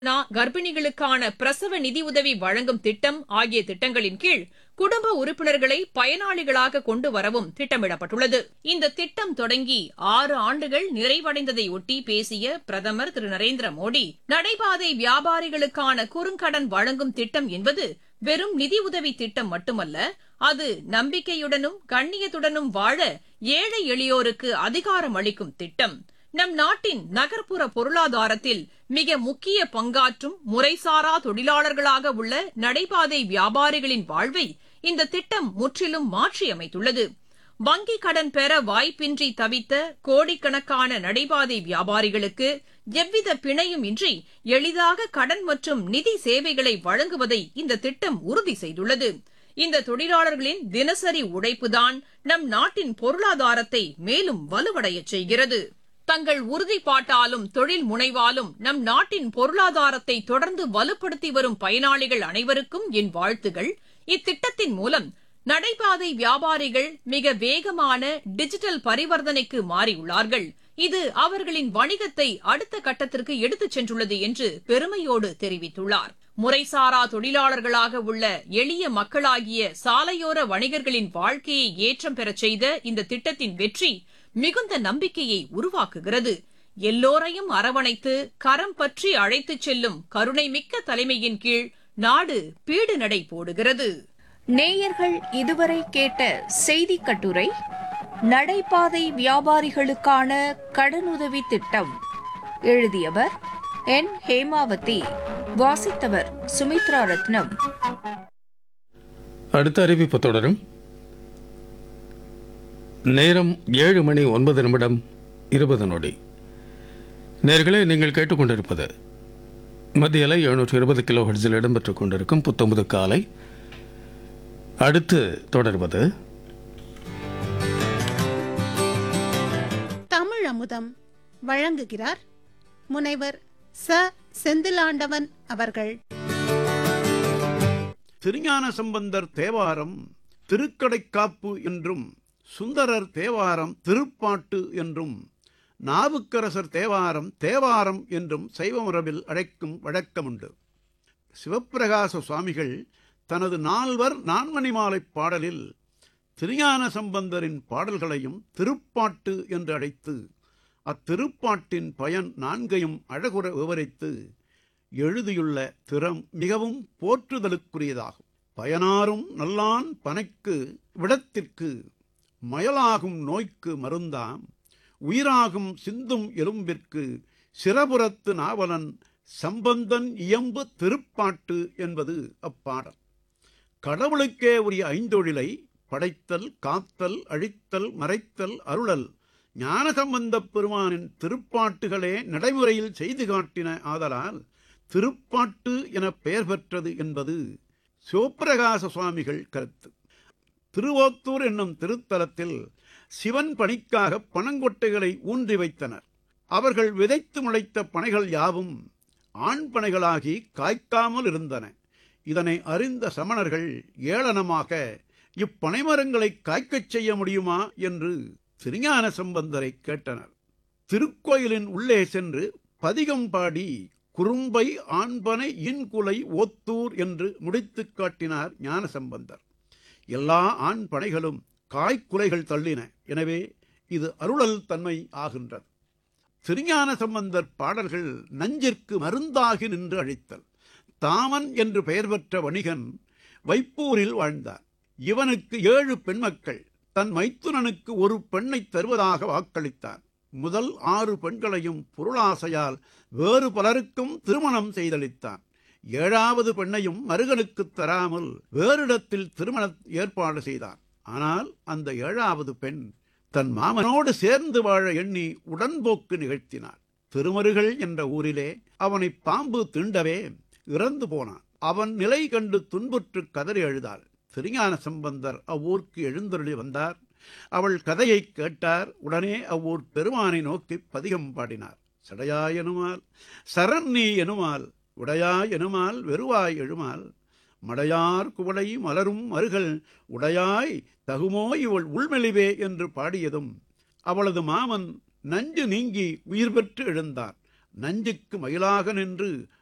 நா கர்ப்பிணிகளுக்கான பிரசவ நிதியுதவி வழங்கும் திட்டம் ஆகிய திட்டங்களின் கீழ் குடும்ப உறுப்பினர்களை பயனாளிகளாக கொண்டு வரவும் திட்டமிடப்பட்டுள்ளது இந்த திட்டம் தொடங்கி ஆறு ஆண்டுகள் நிறைவடைந்ததையொட்டி பேசிய பிரதமர் திரு நரேந்திர மோடி நடைபாதை வியாபாரிகளுக்கான குறுங்கடன் வழங்கும் திட்டம் என்பது வெறும் நிதியுதவி திட்டம் மட்டுமல்ல அது நம்பிக்கையுடனும் கண்ணியத்துடனும் வாழ ஏழை எளியோருக்கு அதிகாரம் அளிக்கும் திட்டம் நம் நாட்டின் நகர்ப்புற பொருளாதாரத்தில் மிக முக்கிய பங்காற்றும் முறைசாரா தொழிலாளர்களாக உள்ள நடைபாதை வியாபாரிகளின் வாழ்வை இந்த திட்டம் முற்றிலும் மாற்றியமைத்துள்ளது வங்கிக் கடன் பெற வாய்ப்பின்றி தவித்த கோடிக்கணக்கான நடைபாதை வியாபாரிகளுக்கு எவ்வித பிணையும் இன்றி எளிதாக கடன் மற்றும் நிதி சேவைகளை வழங்குவதை இந்த திட்டம் உறுதி செய்துள்ளது இந்த தொழிலாளர்களின் தினசரி உழைப்புதான் நம் நாட்டின் பொருளாதாரத்தை மேலும் வலுவடையச் செய்கிறது தங்கள் உறுதிப்பாட்டாலும் தொழில் முனைவாலும் நம் நாட்டின் பொருளாதாரத்தை தொடர்ந்து வலுப்படுத்தி வரும் பயனாளிகள் அனைவருக்கும் என் வாழ்த்துகள் இத்திட்டத்தின் மூலம் நடைபாதை வியாபாரிகள் மிக வேகமான டிஜிட்டல் பரிவர்த்தனைக்கு மாறியுள்ளார்கள் இது அவர்களின் வணிகத்தை அடுத்த கட்டத்திற்கு எடுத்துச் சென்றுள்ளது என்று பெருமையோடு தெரிவித்துள்ளார் முறைசாரா தொழிலாளர்களாக உள்ள எளிய மக்களாகிய சாலையோர வணிகர்களின் வாழ்க்கையை ஏற்றம் பெறச் செய்த இந்த திட்டத்தின் வெற்றி மிகுந்த நம்பிக்கையை உருவாக்குகிறது எல்லோரையும் அரவணைத்து கரம் பற்றி அழைத்துச் செல்லும் கருணைமிக்க தலைமையின் கீழ் நாடு பீடு நடை போடுகிறது நேயர்கள் இதுவரை கேட்ட செய்தி கட்டுரை நடைபாதை வியாபாரிகளுக்கான கடனுதவி திட்டம் எழுதியவர் என் ஹேமாவதி வாசித்தவர் சுமித்ரா ரத்னம் அடுத்த அறிவிப்பு தொடரும் நேரம் ஏழு மணி ஒன்பது நிமிடம் இருபது நொடி நேர்களே நீங்கள் கேட்டுக்கொண்டிருப்பது மத்தியில் எழுநூற்றி இருபது கிலோ ஹெர்ட்ஸில் இடம்பெற்றுக் கொண்டிருக்கும் புத்தம்புது காலை அடுத்து தொடர்வது தமிழ் அமுதம் வழங்குகிறார் முனைவர் ச செந்திலாண்டவன் அவர்கள் திருஞான சம்பந்தர் தேவாரம் திருக்கடைக்காப்பு என்றும் சுந்தரர் தேவாரம் திருப்பாட்டு என்றும் நாவுக்கரசர் தேவாரம் தேவாரம் என்றும் சைவமுறவில் அழைக்கும் வழக்கமுண்டு சிவப்பிரகாச சுவாமிகள் தனது நால்வர் நான்மணி மாலை பாடலில் திருஞான சம்பந்தரின் பாடல்களையும் திருப்பாட்டு என்று அழைத்து அத்திருப்பாட்டின் பயன் நான்கையும் அழகுற விவரித்து எழுதியுள்ள திறம் மிகவும் போற்றுதலுக்குரியதாகும் பயனாரும் நல்லான் பனைக்கு விடத்திற்கு மயலாகும் நோய்க்கு மருந்தாம் உயிராகும் சிந்தும் எலும்பிற்கு சிறபுறத்து நாவலன் சம்பந்தன் இயம்பு திருப்பாட்டு என்பது அப்பாடல் கடவுளுக்கே உரிய ஐந்தொழிலை படைத்தல் காத்தல் அழித்தல் மறைத்தல் அருளல் ஞானசம்பந்தப் பெருமானின் திருப்பாட்டுகளே நடைமுறையில் செய்து காட்டின ஆதலால் திருப்பாட்டு என பெயர் பெற்றது என்பது சிவப்பிரகாச சுவாமிகள் கருத்து திருவோத்தூர் என்னும் திருத்தலத்தில் சிவன் பணிக்காக பனங்கொட்டைகளை ஊன்றி வைத்தனர் அவர்கள் விதைத்து முளைத்த பனைகள் யாவும் ஆண் பனைகளாகி காய்க்காமல் இருந்தன இதனை அறிந்த சமணர்கள் ஏளனமாக இப்பனைமரங்களை காய்க்கச் செய்ய முடியுமா என்று திருஞான சம்பந்தரை கேட்டனர் திருக்கோயிலின் உள்ளே சென்று பதிகம் பாடி குறும்பை ஆண்பனை இன்குலை ஓத்தூர் என்று முடித்துக் காட்டினார் ஞானசம்பந்தர் எல்லா ஆண் பனைகளும் காய்க்குலைகள் தள்ளின எனவே இது அருளல் தன்மை ஆகின்றது திருஞான சம்பந்தர் பாடல்கள் நஞ்சிற்கு மருந்தாகி நின்று அழித்தல் தாமன் என்று பெயர் பெற்ற வணிகன் வைப்பூரில் வாழ்ந்தார் இவனுக்கு ஏழு பெண்மக்கள் தன் மைத்துனனுக்கு ஒரு பெண்ணை தருவதாக வாக்களித்தார் முதல் ஆறு பெண்களையும் பொருளாசையால் வேறு பலருக்கும் திருமணம் செய்தளித்தான் ஏழாவது பெண்ணையும் மருகனுக்குத் தராமல் வேறிடத்தில் திருமண ஏற்பாடு செய்தான் ஆனால் அந்த ஏழாவது பெண் தன் மாமனோடு சேர்ந்து வாழ எண்ணி உடன்போக்கு நிகழ்த்தினார் திருமருகள் என்ற ஊரிலே அவனை பாம்பு தீண்டவே இறந்து போனான் அவன் நிலை கண்டு துன்புற்று கதறி அழுதாள் திருஞான சம்பந்தர் அவ்வூருக்கு எழுந்தருளி வந்தார் அவள் கதையை கேட்டார் உடனே அவ்வூர் பெருமானை நோக்கி பதிகம் பாடினார் சடையாய் எனுமால் சரண் நீ எனுமால் உடையாய் எனுமால் வெறுவாய் எழுமால் மடையார் குவளை மலரும் மருகள் உடையாய் தகுமோ இவள் உள்மெளிவே என்று பாடியதும் அவளது மாமன் நஞ்சு நீங்கி உயிர் பெற்று எழுந்தார் நஞ்சுக்கு மயிலாக நின்று